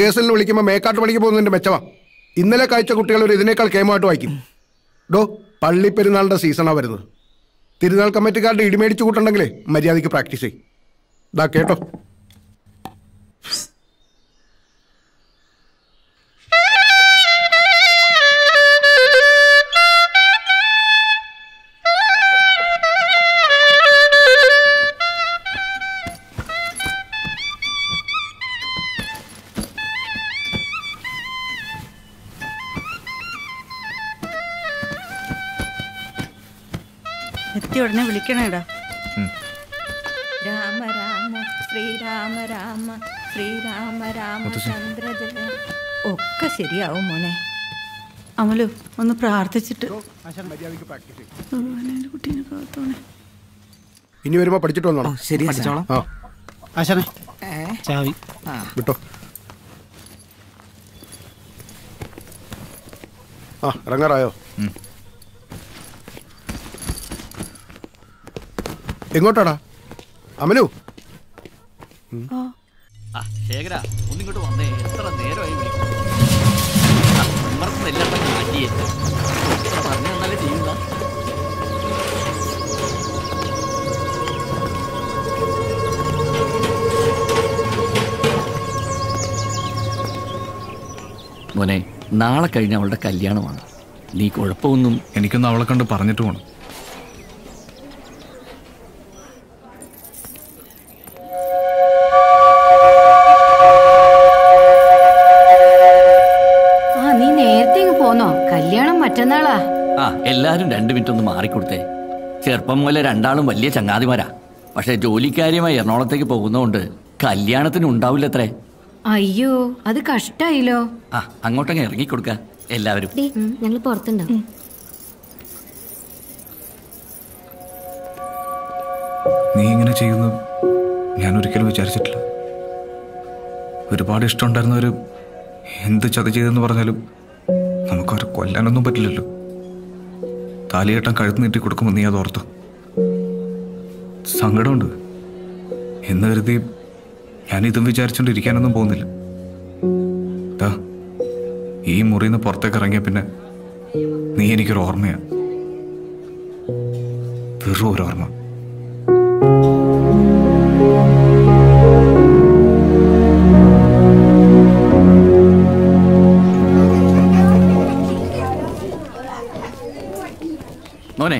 റിഹേഴ്സലിന് വിളിക്കുമ്പോൾ മേക്കാട്ട് പണിക്ക് പോകുന്നതിന്റെ മെച്ചമാ ഇന്നലെ കഴിച്ച കുട്ടികൾ ഒരു ഇതിനേക്കാൾ കേമായിട്ട് വായിക്കും ഡോ പള്ളി പെരുന്നാളിന്റെ സീസണാ വരുന്നത് തിരുനാൾ കമ്മിറ്റിക്കാരുടെ ഇടിമേടിച്ചു കൂട്ടുണ്ടെങ്കിലേ മര്യാദയ്ക്ക് പ്രാക്ടീസ് ചെയ്യും ദാ കേട്ടോ എത്തി ഉടനെ വിളിക്കണേടാ രാമ രാമ ശ്രീരാമ രാമ ശ്രീരാമ രാമചന്ദ്ര ജയ ഒക്കെ ശരിയാവും മോനെ അമലു ഒന്ന് പ്രാർത്ഥിച്ചിട്ട് മര്യാദയ്ക്ക് പ്രാക്ടീസ് ചെയ്യും ഭഗവാനെ, എൻ്റെ കുട്ടീനെ കാത്തോണേ ഇനി വരുമ്പോ പഠിച്ചിട്ട് വന്നോണം ശരി പഠിച്ചോളാം ആ ആശാനെ ചാവി വിട്ടോ ആ ഇറങ്ങാറായോ എങ്ങോട്ടാടാ അമലു ആ ശേഖര ഒന്നിങ്ങോട്ട് വന്നേ എത്ര നേരമായി വിളിക്കുന്നു ആ, ഉമ്മറത്ത് എല്ലായിടത്തും കാട്ടിയേ ഇത്ര പറഞ്ഞു തന്നാലേ ചെയ്യുന്ന മോനെ നാളെ കഴിഞ്ഞ അവളുടെ കല്യാണമാണ് നീ കുഴപ്പമൊന്നും എനിക്കൊന്ന് അവളെ കണ്ട് പറഞ്ഞിട്ട് പോണം ആ നീ നേരത്തെ ഇങ്ങ് പോന്നോ കല്യാണം മറ്റന്നാളാ ആ എല്ലാരും രണ്ടു മിനിറ്റ് ഒന്ന് മാറിക്കൊടുത്തേ ചെറുപ്പം മുതലേ രണ്ടാളും വലിയ ചങ്ങാതിമാരാ പക്ഷെ ജോലിക്കാര്യമായി എറണാകുളത്തേക്ക് പോകുന്നതുകൊണ്ട് കല്യാണത്തിന് ഉണ്ടാവില്ലത്രേ അയ്യോ അത് കഷ്ടായില്ലോ ആ അങ്ങോട്ടങ്ങ് ഇറങ്ങിക്കൊടുക്ക എല്ലാവരും ഞങ്ങൾ പുറത്തുണ്ടാവും നീ ഇങ്ങനെ ചെയ്യുന്നു ഞാൻ ഒരിക്കലും വിചാരിച്ചിട്ടില്ല ഒരുപാട് ഇഷ്ടമുണ്ടായിരുന്നവർ എന്ത് ചതി ചെയ്തെന്ന് പറഞ്ഞാലും നമുക്കവരെ കൊല്ലാനൊന്നും പറ്റില്ലല്ലോ താലിയേട്ടൻ കഴുത്ത് നീട്ടി കൊടുക്കുമ്പോൾ നീ അത് ഓർത്തു സങ്കടമുണ്ട് എന്ന് കരുതി ഞാൻ ഇതും വിചാരിച്ചുകൊണ്ട് ഇരിക്കാനൊന്നും പോകുന്നില്ല ദാ, ഈ മുറിയിൽ നിന്ന് പുറത്തേക്ക് ഇറങ്ങിയ പിന്നെ നീ എനിക്കൊരു ഓർമ്മയാ വെറും ഒരു ഓർമ്മ മോനെ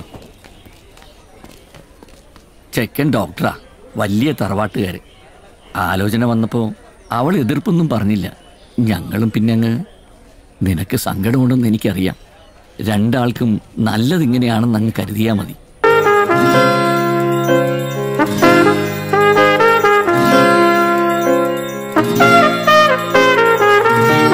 ചെക്കൻ ഡോക്ടറാ വലിയ തറവാട്ടുകാര് ആലോചന വന്നപ്പോൾ അവൾ എതിർപ്പൊന്നും പറഞ്ഞില്ല ഞങ്ങളും പിന്നെ അങ്ങ് നിനക്ക് സങ്കടമുണ്ടെന്ന് എനിക്കറിയാം രണ്ടാൾക്കും നല്ലതിങ്ങനെയാണെന്ന് അങ്ങ് കരുതിയാൽ മതി